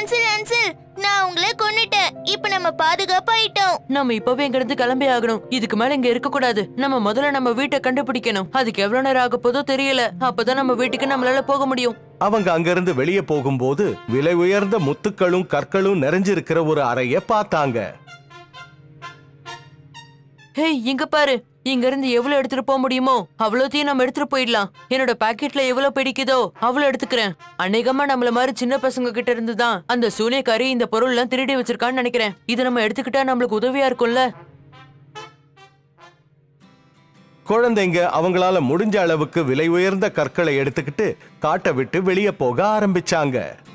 அன்சில் அன்சில் நான் உங்களை கொன்னுட்டேன் இப்ப நம்ம பாதுகாப்பாயிட்டோம் நம்ம இப்பவே இங்க இருந்து கிளம்பி ஆகணும் இதுக்கு மேல இங்க இருக்க கூடாது நம்ம முதல்ல நம்ம வீட்டை கண்டுபிடிக்கணும் அதுக்கு எவ்வளவு நேரம் ஆக போதோ தெரியல அப்பதான் நம்ம வீட்டுக்கு நம்மளால போக முடியும் அவங்க அங்கிருந்து வெளியே போகும்போது விலை உயர்ந்த முத்துக்களும் கற்களும் நிறைஞ்சிருக்கிற ஒரு அறைய பார்த்தாங்க ஹேய் இங்க பாரு இங்க இருந்து எவ்வளவு எடுத்துட்டு போக முடியுமோ அவ்வளோத்தையும் நம்ம எடுத்துட்டு போயிடலாம் என்னோட பாக்கெட்ல எவ்வளவு பிடிக்குதோ அவ்வளவு எடுத்துக்கிறேன் அநேகமா நம்மள மாதிரி சின்ன பசங்க கிட்ட இருந்து தான் அந்த சூனியக்காரி இந்த பொருள் எல்லாம் திருடி வச்சிருக்கான்னு நினைக்கிறேன் இது நம்ம எடுத்துக்கிட்டா நம்மளுக்கு உதவியா இருக்கும்ல குழந்தைங்க அவங்களால முடிஞ்ச அளவுக்கு விலை உயர்ந்த கற்களை எடுத்துக்கிட்டு காட்டை விட்டு வெளியே போக ஆரம்பிச்சாங்க